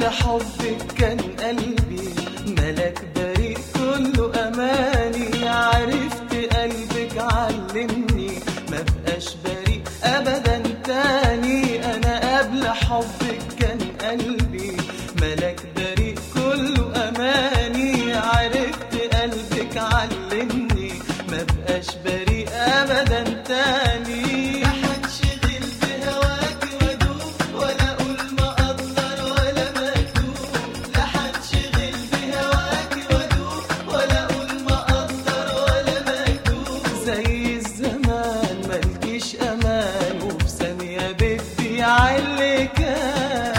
حبك كان قلبي ملك بريء كله أماني عرفت قلبك علمني ما بقاش بريء أبدا تاني أنا قبل حبك كان قلبي ملك بريء كله أماني عرفت قلبك علمني ما بقاش بريء أبدا تاني هنشغل بهواك وادوب ولا اقول ما اقدر ولا مكتوب لا هنشغل بهواك وادوب ولا اقول ما اقدر ولا مكتوب زي الزمان ملكيش امان وفي ثانيه بدي علكان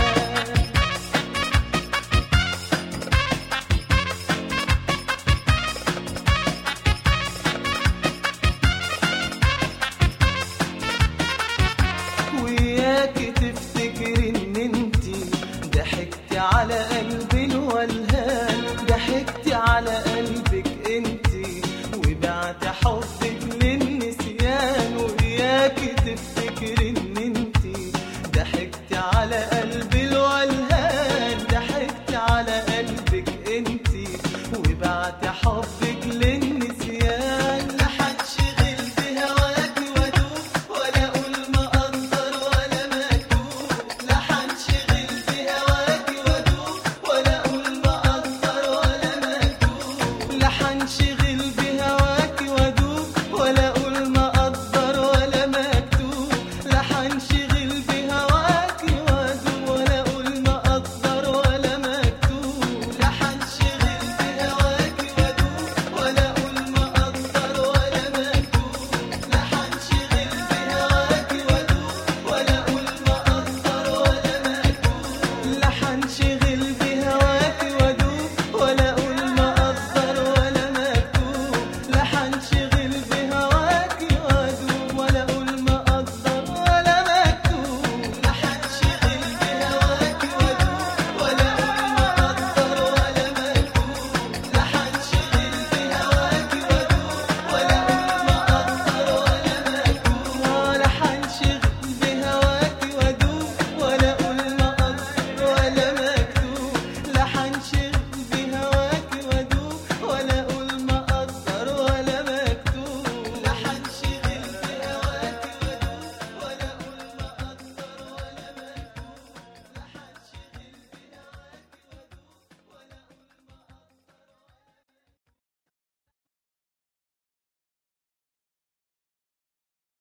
وياك تفتكري ان انتي ضحكتي على قلبي الولهان ضحكتي على قلبك انتي وبعت حبك